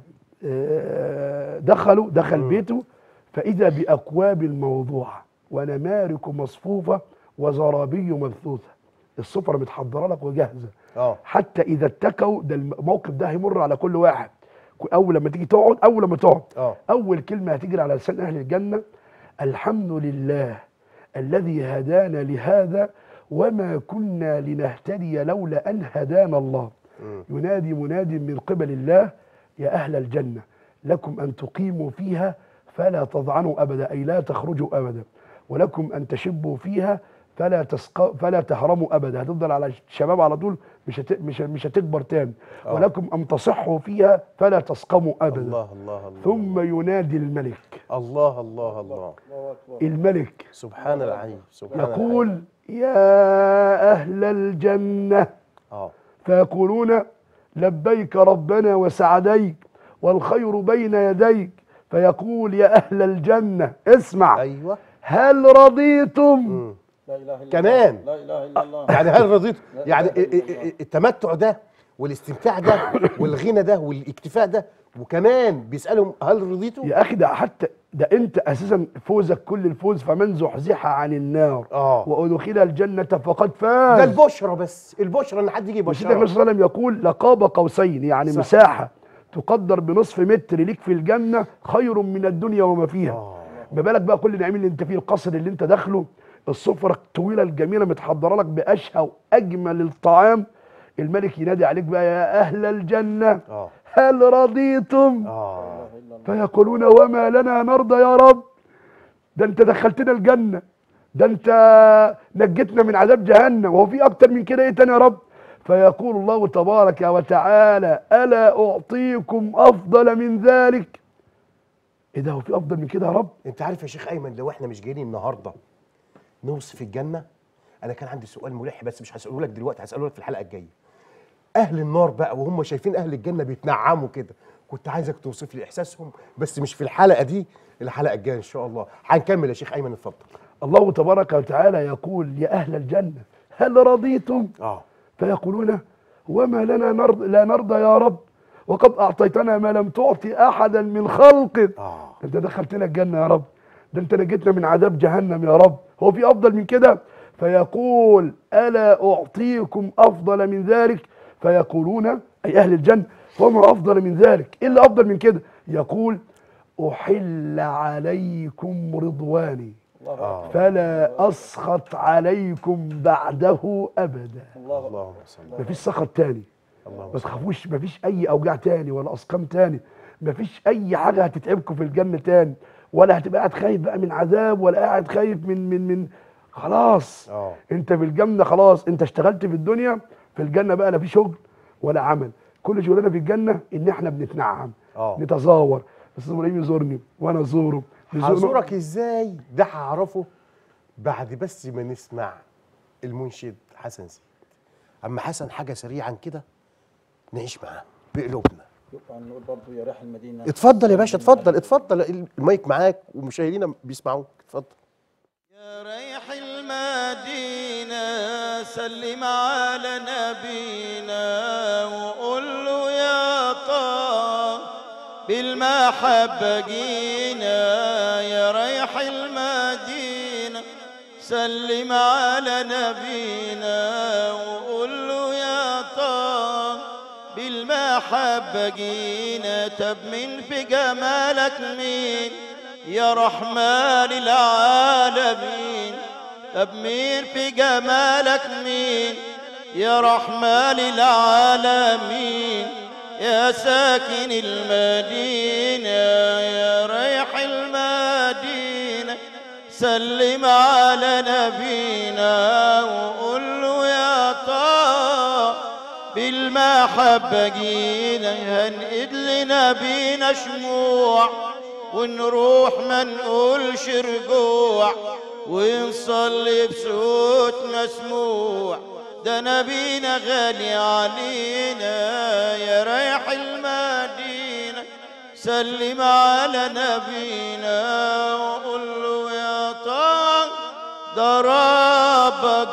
آه، دخلوا دخل بيته فاذا باكواب موضوعه ونمارق مصفوفه وزرابي مبثوثه السفره متحضره لك وجاهزه اه حتى اذا اتكوا ده الموقف ده هيمر على كل واحد اول لما تيجي تقعد اول لما تقعد اه اول كلمه هتجري على لسان اهل الجنه الحمد لله الذي هدانا لهذا وما كنا لنهتدي لولا ان هدانا الله ينادي مناد من قبل الله يا اهل الجنه لكم ان تقيموا فيها فلا تضعنوا ابدا اي لا تخرجوا ابدا ولكم ان تشبوا فيها فلا تسق... فلا تهرموا ابدا هتفضل على الشباب على طول مش هت... مش مش هتكبر تاني آه. ولكم ان تصحوا فيها فلا تسقموا ابدا الله الله الله ثم ينادي الملك الله الله الله الله اكبر الملك سبحان العليم سبحان العليم. يقول يا أهل الجنة اه فيقولون لبيك ربنا وسعديك والخير بين يديك فيقول يا أهل الجنة اسمع ايوه هل رضيتم مم. لا اله الا كمان. الله لا اله الا الله يعني هل رضيت لا يعني إله إلا الله. التمتع ده والاستمتاع ده والغنى ده والاكتفاء ده وكمان بيسالهم هل رضيتوا يا أخي ده حتى ده أنت أساسا فوزك كل الفوز فمن زحزح عن النار اه وأدخل الجنة فقد فاز ده البشرى بس البشرى ان حد يجي وسيدنا النبي يبشرك صلى الله عليه وسلم يقول لقاب قوسين يعني صح. مساحة تقدر بنصف متر ليك في الجنة خير من الدنيا وما فيها اه ما بالك بقى كل النعيم اللي انت فيه القصر اللي انت داخله السفرة الطويلة الجميلة متحضرة لك بأشهى وأجمل الطعام الملك ينادي عليك بقى يا أهل الجنة اه هل رضيتم اه فيقولون وما لنا نرضى يا رب ده انت دخلتنا الجنة ده انت نجتنا من عذاب جهنم وهو في اكتر من كده ايه تاني يا رب فيقول الله تبارك وتعالى الا اعطيكم افضل من ذلك ايه ده هو في افضل من كده يا رب انت عارف يا شيخ ايمن لو احنا مش جايين النهارده نوصف الجنه انا كان عندي سؤال ملح بس مش هساله لك دلوقتي هساله لك في الحلقه الجايه اهل النار بقى وهم شايفين اهل الجنه بيتنعموا كده كنت عايزك توصف لي احساسهم بس مش في الحلقه دي الحلقه الجايه ان شاء الله هنكمل يا شيخ ايمن اتفضل الله تبارك وتعالى يقول يا اهل الجنة هل رضيتم اه فيقولون وما لنا نرضى لا نرضى يا رب وقد اعطيتنا ما لم تعطي احدا من خلقك اه ده انت دخلتنا الجنه يا رب ده انت نجيتنا من عذاب جهنم يا رب هو في افضل من كده فيقول الا اعطيكم افضل من ذلك فيقولون اي اهل الجنه وما افضل من ذلك ايه اللي افضل من كده يقول احل عليكم رضواني اه فلا اسخط عليكم بعده ابدا الله اللهم صل مفيش سخط تاني اللهم ما صل تخافوش مفيش اي اوجاع تاني ولا اسقام تاني مفيش اي حاجه هتتعبكم في الجنه تاني ولا هتبقى قاعد خايف بقى من عذاب ولا قاعد خايف من من من خلاص اه انت في الجنه خلاص انت اشتغلت في الدنيا في الجنه بقى لا في شغل ولا عمل كل شغلنا في الجنه ان احنا بنتنعم اه نتزاور استاذ ابراهيم يزورني وانا ازوره نزوره. هزورك ازاي ده هعرفه بعد بس ما نسمع المنشد حسن زيد اما حسن حاجه سريعا كده نعيش معاه بقلوبنا يبقى نقول برضه يا ريح المدينه اتفضل يا باشا اتفضل اتفضل المايك معاك ومشاهدينا بيسمعوك اتفضل يا ريح المدينة سلم على نبينا وقول له يا طه بالمحبة جينا يا ريح المدينة سلم على نبينا وقول له يا طه بالمحبة جينا طب من في جمالك مين يا رحمن العالمين طب مين في جمالك مين يا رحمن العالمين يا ساكن المدينة يا ريح المدينة سلم على نبينا وقول له يا طه بالمحبة جينا هنقد لنبينا شموع ونروح ما نقولش رجوع ونصلي بصوت مسموع ده نبينا غالي علينا يا ريح المدينة سلم على نبينا وقول له يا طه ده ربك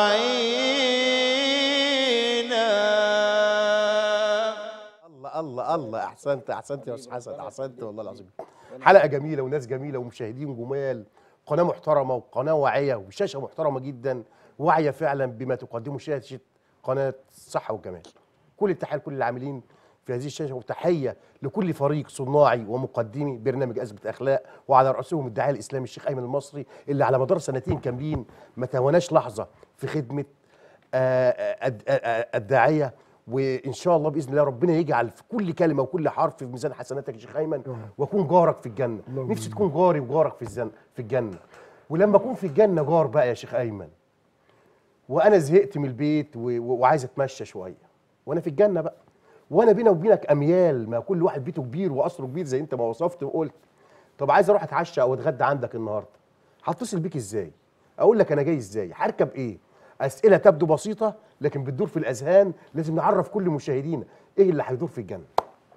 دعينا الله الله الله احسنت احسنت يا استاذ حسن احسنت والله العظيم حلقه جميله وناس جميله ومشاهدين جمال قناه محترمه وقناه واعيه وشاشه محترمه جدا واعيه فعلا بما تقدمه شاشه قناه الصحه والجمال كل التحيه لكل العاملين في هذه الشاشه وتحيه لكل فريق صناعي ومقدمي برنامج ازمه اخلاق وعلى راسهم الداعيه الاسلامي الشيخ ايمن المصري اللي على مدار سنتين كاملين ما تواناش لحظه في خدمه آه، آه، الد- آه، آه، الداعيه وان شاء الله باذن الله ربنا يجعل في كل كلمه وكل حرف في ميزان حسناتك يا شيخ ايمن واكون جارك في الجنه اللهم نفسي تكون جاري وجارك في الزن في الجنه ولما اكون في الجنه جار بقى يا شيخ ايمن وانا زهقت من البيت و- و- وعايز اتمشى شويه وانا في الجنه بقى وانا بينا وبينك اميال ما كل واحد بيته كبير وقصره كبير زي انت ما وصفت وقلت طب عايز اروح اتعشى او اتغدى عندك النهارده هتصل بيك ازاي اقول لك انا جاي ازاي هركب ايه اسئله تبدو بسيطه لكن بتدور في الاذهان لازم نعرف كل مشاهدينا ايه اللي هيدور في الجنه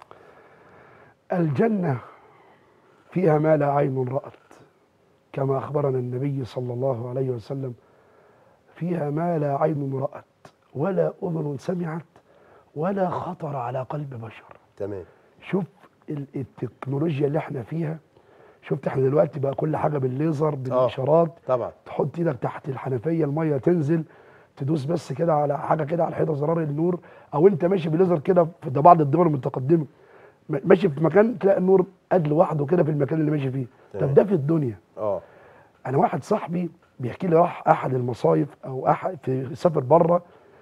الجنة فيها ما لا عين رأت كما أخبرنا النبي صلى الله عليه وسلم فيها ما لا عين رأت ولا أذن سمعت ولا خطر على قلب بشر تمام شوف ال- التكنولوجيا اللي احنا فيها شفت احنا دلوقتي بقى كل حاجة بالليزر بالإشارات طبعا تحط ايدك تحت الحنفيه الميه تنزل تدوس بس كده على حاجه كده على الحيطه زرار النور او انت ماشي بليزر كده في ده بعض الدول المتقدمه م- ماشي في مكان تلاقي النور قد لوحده كده في المكان اللي ماشي فيه تمام. طب ده في الدنيا اه انا واحد صاحبي بيحكي لي راح احد المصايف او احد في سافر بره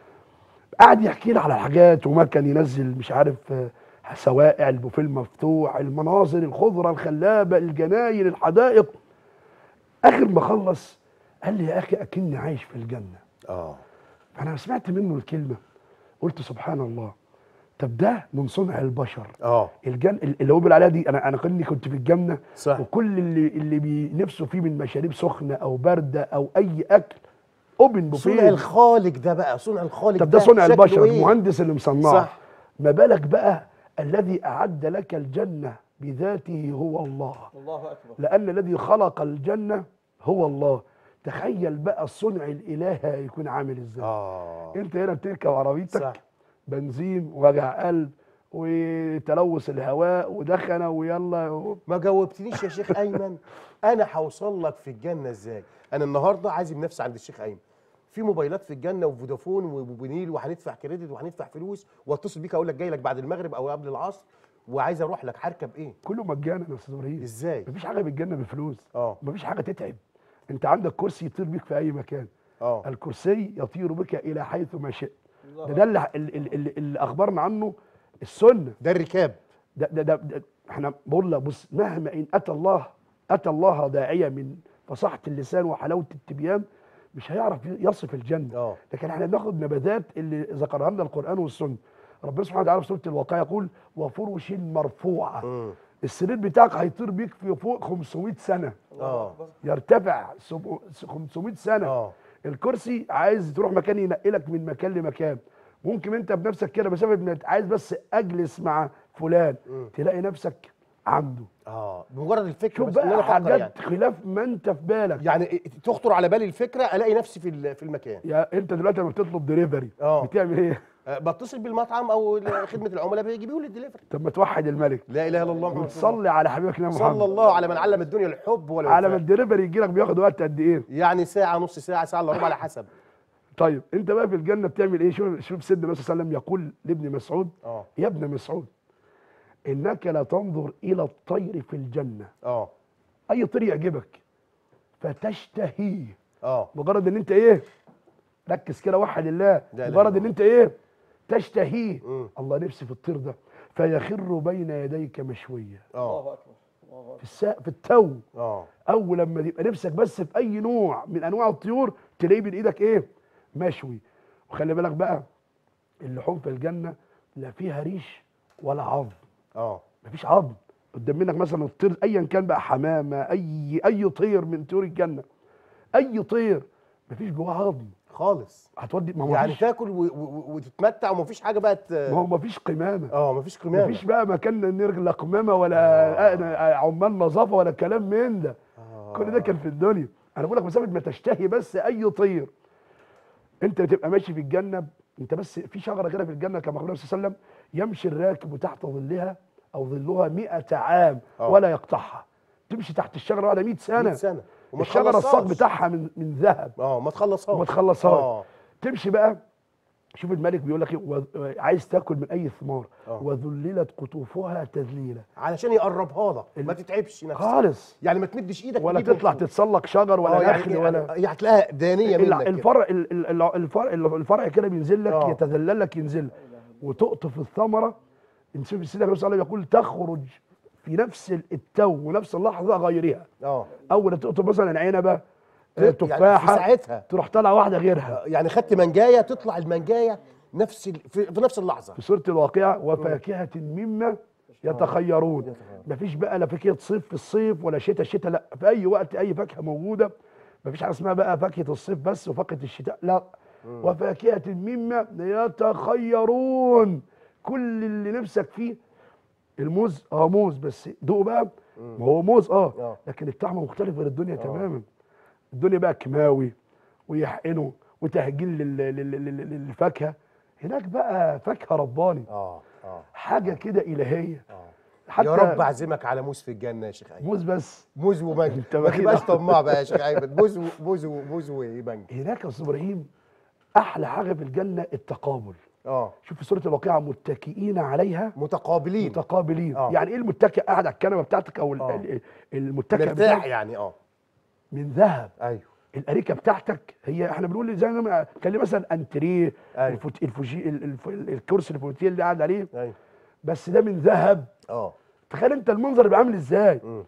قعد يحكي لي على الحاجات وما كان ينزل مش عارف آه، سواقع البوفيه المفتوح المناظر الخضره الخلابه الجناين الحدائق اخر ما خلص قال لي يا اخي اكني عايش في الجنه اه فانا سمعت منه الكلمه قلت سبحان الله طب ده من صنع البشر اه الجن اللي هو بيقول عليها دي انا انا كني كنت في الجنه صح. وكل اللي اللي بي نفسه فيه من مشاريب سخنه او بارده او اي اكل اوبن صنع بوفيه الخالق ده بقى صنع الخالق طب ده صنع شكله البشر إيه؟ المهندس اللي مصنعه صح. ما بالك بقى الذي اعد لك الجنه بذاته هو الله الله اكبر لان الذي خلق الجنه هو الله تخيل بقى الصنع الالهي هيكون عامل ازاي اه انت هنا بتركب عربيتك صح. بنزين وجع قلب وتلوث الهواء ودخنه ويلا و... ما جاوبتنيش يا شيخ ايمن انا هوصل لك في الجنه ازاي انا النهارده عازم نفسي عند الشيخ ايمن في موبايلات في الجنه وفودافون وبنيل وهندفع كريدت وهندفع فلوس واتصل بيك اقول لك جاي لك بعد المغرب او قبل العصر وعايز اروح لك هركب ايه كله مجانا يا استاذ ابراهيم ازاي مفيش حاجه بالجنه بفلوس اه مفيش حاجه تتعب انت عندك كرسي يطير بيك في اي مكان اه الكرسي يطير بك الى حيث ما شئت ده ده اللي, اللي, اللي, اللي اخبرنا عنه السنه ده الركاب ده ده, ده, ده احنا بقول لك بص مهما ان اتى الله اتى الله داعيه من فصاحه اللسان وحلاوه التبيان مش هيعرف يصف الجنه اه لكن احنا بناخد نبذات اللي ذكرها لنا القران والسنه ربنا سبحانه وتعالى في سوره الواقعه يقول وفرش مرفوعه مم. السرير بتاعك هيطير بيك في فوق 500 سنه اه يرتفع سب- 500 سنه اه الكرسي عايز تروح مكان ينقلك من مكان لمكان ممكن انت بنفسك كده مسافه بنت- عايز بس اجلس مع فلان مم. تلاقي نفسك عنده اه بمجرد الفكره شوف بس ان انا بقى افكر حاجات يعني خلاف ما انت في بالك يعني إيه- تخطر على بالي الفكره الاقي نفسي في ال- في المكان يا انت دلوقتي لما بتطلب دليفري اه. بتعمل ايه؟ آه، بتصل بالمطعم او خدمه العملاء بيجيبوا لي الدليفري طب ما توحد الملك لا اله الا الله محمد رسول الله وتصلي على حبيبك نبي صلى محمد الله على من علم الدنيا الحب ولا على ما الدليفري يجي لك بياخد وقت قد ايه؟ يعني ساعه نص ساعه ساعه الا ربع على حسب طيب انت بقى في الجنه بتعمل ايه؟ شوف شوف سيدنا النبي صلى الله عليه وسلم يقول لابن مسعود اه يا ابن مسعود انك لا تنظر الى الطير في الجنه اه اي طير يعجبك فتشتهيه اه مجرد ان انت ايه ركز كده وحد الله لا إله مجرد إلا ان انت ايه تشتهيه مم. الله نفسي في الطير ده فيخر بين يديك مشويه اه الله اكبر الله اكبر في السا... في التو اه اول لما يبقى نفسك بس في اي نوع من انواع الطيور تلاقيه بين ايدك ايه مشوي وخلي بالك بقى اللحوم في الجنه لا فيها ريش ولا عظم اه مفيش عظم قدام منك مثلا الطير ايا كان بقى حمامه اي اي طير من طيور الجنه اي طير مفيش جواه عظم خالص هتودي ما هو يعني مفيش تاكل و- و- وتتمتع ومفيش حاجه بقى ت- ما هو مفيش قمامه اه مفيش قمامه مفيش بقى مكان نرجع لا قمامه ولا آه. عمال نظافه ولا كلام من ده آه. كل ده كان في الدنيا انا بقول لك مسافه ما تشتهي بس اي طير انت بتبقى ماشي في الجنه انت بس في شجره كده في الجنه كما قال النبي صلى الله عليه وسلم يمشي الراكب تحت ظلها او ظلها 100 عام آه. ولا يقطعها تمشي تحت الشجره واحده 100 سنه 100 سنه وما الشجره الصاج تخلصهاش. بتاعها من من ذهب اه ما تخلصهاش وما تخلصهاش اه تمشي بقى شوف الملك بيقول لك ايه وذ- عايز تاكل من اي ثمار آه. وذللت قطوفها تذليلا علشان يقربها لك ال- ما تتعبش نفسك خالص يعني ما تمدش ايدك ولا تجيب من تطلع فوق. تتسلق شجر ولا آه، يعني نخل يعني ولا يعني هتلاقيها دانيه الع- منك كده. الفرع ال- ال- ال- الفرع الفرع كده بينزل لك آه. يتذلل لك ينزل وتقطف الثمره نشوف السيدنا النبي صلى الله عليه وسلم يقول تخرج في نفس التو ونفس اللحظه غيرها اه اول ما تقطف مثلا عنبه آه، يعني في تفاحه ساعتها تروح طالعه واحده غيرها يعني خدت منجايه تطلع المنجايه نفس ال... في... في نفس اللحظه في سوره الواقعه وفاكهه مما يتخيرون مفيش بقى لا فاكهه صيف في الصيف ولا شتاء الشتاء لا في اي وقت اي فاكهه موجوده مفيش حاجه اسمها بقى فاكهه الصيف بس وفاكهه الشتاء لا وفاكهه مما يتخيرون كل اللي نفسك فيه الموز اه موز بس دوق بقى ما هو موز اه آه. لكن الطعم مختلف غير الدنيا تماما الدنيا بقى كيماوي ويحقنوا وتهجين لل- لل- لل- للفاكهه هناك بقى فاكهه رباني اه اه حاجه كده الهيه اه حتى يا رب اعزمك على موز في الجنه يا شيخ ايمن موز بس موز ومانجا أنت ما بخيل تبقاش أوي. طماع بقى يا شيخ ايمن موز و... موز و... موز ومانجا هناك يا استاذ ابراهيم احلى حاجه في الجنه التقابل اه شوف في سوره الواقعه متكئين عليها متقابلين متقابلين آه. يعني ايه المتكئ قاعد على الكنبه بتاعتك او ال- آه. ال- المتكئ مرتاح بتاعك يعني اه من ذهب ايوه الاريكه بتاعتك هي احنا بنقول زي ما كان لي مثلا انتريه أيوة. الفوت الفوجي ال- الف- الكرسي الفوتيه اللي قاعد عليه ايوه بس ده من ذهب اه تخيل انت المنظر يبقى عامل ازاي مم.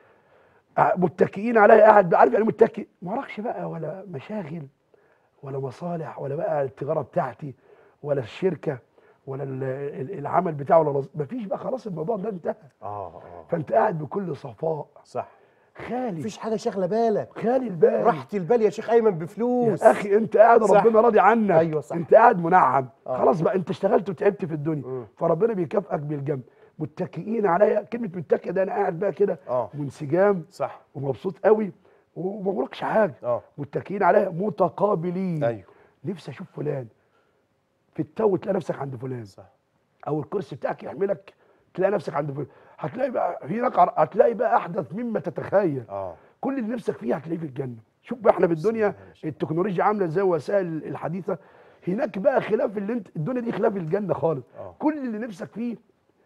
ع- متكئين عليها قاعد عارف يعني متكئ ما وراكش بقى ولا مشاغل ولا مصالح ولا بقى التجاره بتاعتي ولا الشركه ولا ال- ال- العمل بتاعه ولا الوظ- مفيش بقى خلاص الموضوع ده انتهى اه اه فانت قاعد بكل صفاء صح خالي مفيش حاجه شاغله بالك خالي البال راحه البال يا شيخ ايمن بفلوس يا اخي انت قاعد صح. ربنا راضي عنك أيوة صح. انت قاعد منعم آه. خلاص بقى انت اشتغلت وتعبت في الدنيا مم. فربنا بيكافئك بالجنب متكئين عليا كلمه متكئ ده انا قاعد بقى كده اه وانسجام صح ومبسوط قوي وما بقولكش حاجه اه متكئين عليها متقابلين ايوه نفسي اشوف فلان في التو تلاقي نفسك عند فلان صح او الكرسي بتاعك يحملك تلاقي نفسك عند فلان هتلاقي بقى في هناك عر- هتلاقي بقى احدث مما تتخيل اه كل اللي نفسك فيه هتلاقيه في الجنه شوف بقى احنا في الدنيا التكنولوجيا عامله ازاي وسائل الحديثه هناك بقى خلاف اللي انت الدنيا دي خلاف الجنه خالص آه. كل اللي نفسك فيه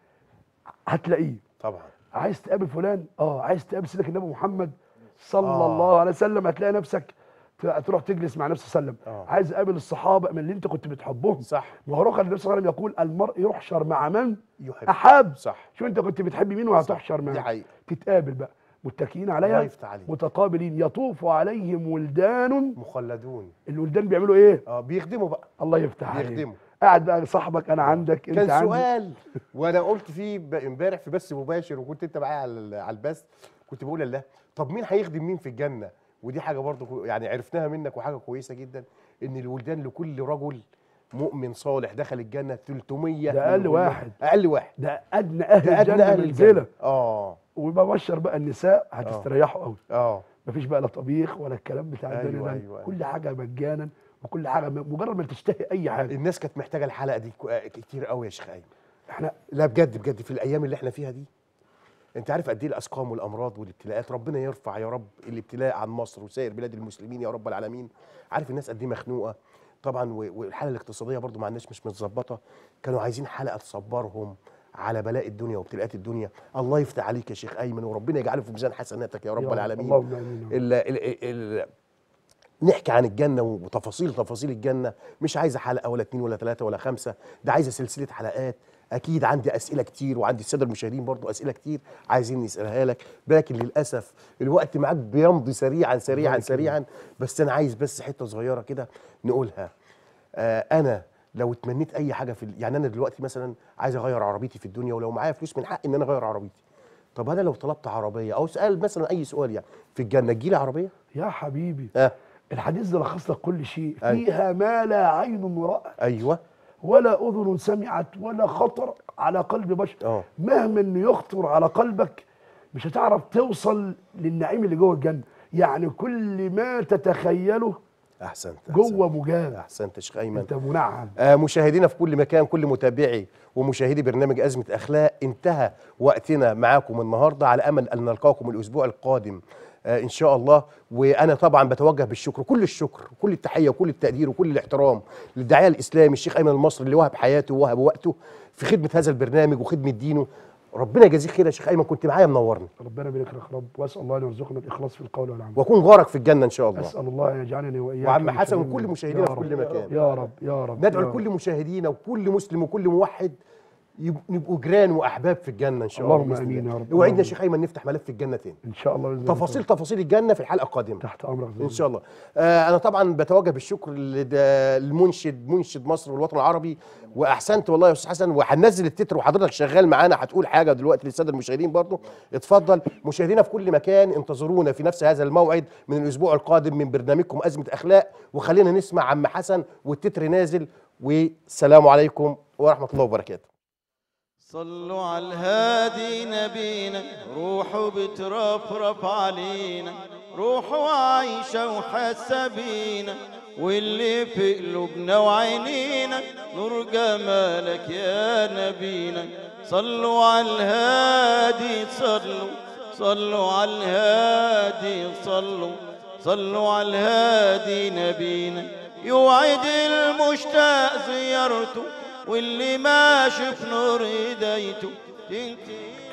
هتلاقيه طبعا عايز تقابل فلان اه عايز تقابل سيدك النبي محمد صلى آه. الله عليه وسلم هتلاقي نفسك ت- تروح تجلس مع نفسه صلى الله عليه آه. وسلم عايز اقابل الصحابه من اللي انت كنت بتحبهم صح ما هو رقم النبي صلى الله عليه وسلم يقول المرء يحشر مع من يحب احب صح شو انت كنت بتحب مين وهتحشر دي معاه حقيقه تتقابل بقى متكئين الله عليها يفتح عليك متقابلين يطوف عليهم ولدان مخلدون الولدان بيعملوا ايه اه بيخدموا بقى الله يفتح عليك بيخدموا قاعد بقى صاحبك انا عندك انت كان عندي سؤال وانا قلت فيه ب- امبارح في بث مباشر وكنت انت معايا على ال- على البث كنت بقول الله طب مين هيخدم مين في الجنه ودي حاجه برضو كو- يعني عرفناها منك وحاجه كويسه جدا ان الولدان لكل رجل مؤمن صالح دخل الجنه 300 ده أقل من- واحد. اقل واحد ده ادنى اهل ده ادنى الجنه اهل منزله الجنه اه وببشر بقى النساء هتستريحوا قوي اه مفيش بقى لا طبيخ ولا الكلام بتاع أيوة، الدنيا ده أيوة، كل حاجه مجانا وكل حاجه م- مجرد ما تشتهي اي حاجه الناس كانت محتاجه الحلقه دي كو- كتير قوي يا شيخ ايمن احنا لا بجد بجد في الايام اللي احنا فيها دي انت عارف قد ايه الاسقام والامراض والابتلاءات ربنا يرفع يا رب الابتلاء عن مصر وسائر بلاد المسلمين يا رب العالمين عارف الناس قد ايه مخنوقه طبعا و- والحاله الاقتصاديه برضو مع الناس مش متظبطه كانوا عايزين حلقه تصبرهم على بلاء الدنيا وابتلاءات الدنيا الله يفتح عليك يا شيخ ايمن وربنا يجعله في ميزان حسناتك يا رب يا العالمين اللهم امين يا رب. ال ال ال نحكي عن الجنة وتفاصيل تفاصيل الجنة مش عايزة حلقة ولا اتنين ولا تلاتة ولا خمسة ده عايزة سلسلة حلقات أكيد عندي أسئلة كتير وعندي السادة المشاهدين برضو أسئلة كتير عايزين نسألها لك لكن للأسف الوقت معاك بيمضي سريعا سريعا سريعا بس أنا عايز بس حتة صغيرة كده نقولها آه أنا لو اتمنيت أي حاجة في ال- يعني أنا دلوقتي مثلا عايز أغير عربيتي في الدنيا ولو معايا فلوس من حقي إن أنا أغير عربيتي طب أنا لو طلبت عربية أو سأل مثلا أي سؤال يعني في الجنة تجيلي عربية؟ يا حبيبي آه الحديث ده لخص لك كل شيء أيوة. فيها ما لا عين رأت أيوه ولا اذن سمعت ولا خطر على قلب بشر اه مهما انه يخطر على قلبك مش هتعرف توصل للنعيم اللي جوه الجنه يعني كل ما تتخيله احسنت جوه مجال احسنت يا شيخ ايمن انت منعم آه مشاهدينا في كل مكان كل متابعي ومشاهدي برنامج أزمة أخلاق انتهى وقتنا معاكم النهاردة على أمل أن نلقاكم الأسبوع القادم آه إن شاء الله وأنا طبعا بتوجه بالشكر كل الشكر كل التحية وكل التقدير وكل الاحترام للداعية الإسلامي الشيخ أيمن المصري اللي وهب حياته ووهب وقته في خدمة هذا البرنامج وخدمة دينه ربنا يجازيك خير يا شيخ أيمن كنت معايا منورني ربنا يبارك لك يا رب واسال الله ان يرزقنا الاخلاص في القول والعمل وأكون جارك في الجنة إن شاء الله اسال الله ان يجعلني واياك وعم من حسن المشاهدين. وكل يا مشاهدينا في رب. كل مكان يا رب يا رب ندعو يا رب. لكل مشاهدينا وكل مسلم وكل موحد يب- نبقوا جيران واحباب في الجنه ان شاء الله اللهم بإذن آمين الله. يا رب. وعدنا يا اللهم شيخ ايمن نفتح ملف الجنه تاني ان شاء الله بإذن الله تفاصيل تفاصيل الجنه في الحلقه القادمه تحت امرك ان شاء الله آه انا طبعا بتوجه بالشكر للمنشد منشد مصر والوطن العربي واحسنت والله يا استاذ حسن وهننزل التتر وحضرتك شغال معانا هتقول حاجه دلوقتي للساده المشاهدين برضو اتفضل مشاهدينا في كل مكان انتظرونا في نفس هذا الموعد من الاسبوع القادم من برنامجكم ازمه اخلاق وخلينا نسمع عم حسن والتتر نازل والسلام عليكم ورحمه الله وبركاته صلوا على الهادي نبينا روحوا بترفرف علينا روحوا عايشة وحسبينا واللي في قلوبنا وعينينا نور جمالك يا نبينا صلوا على الهادي صلوا صلوا على الهادي صلوا صلوا على الهادي نبينا يوعد المشتاق زيارته واللي ماشي في نور ايديته تنتهي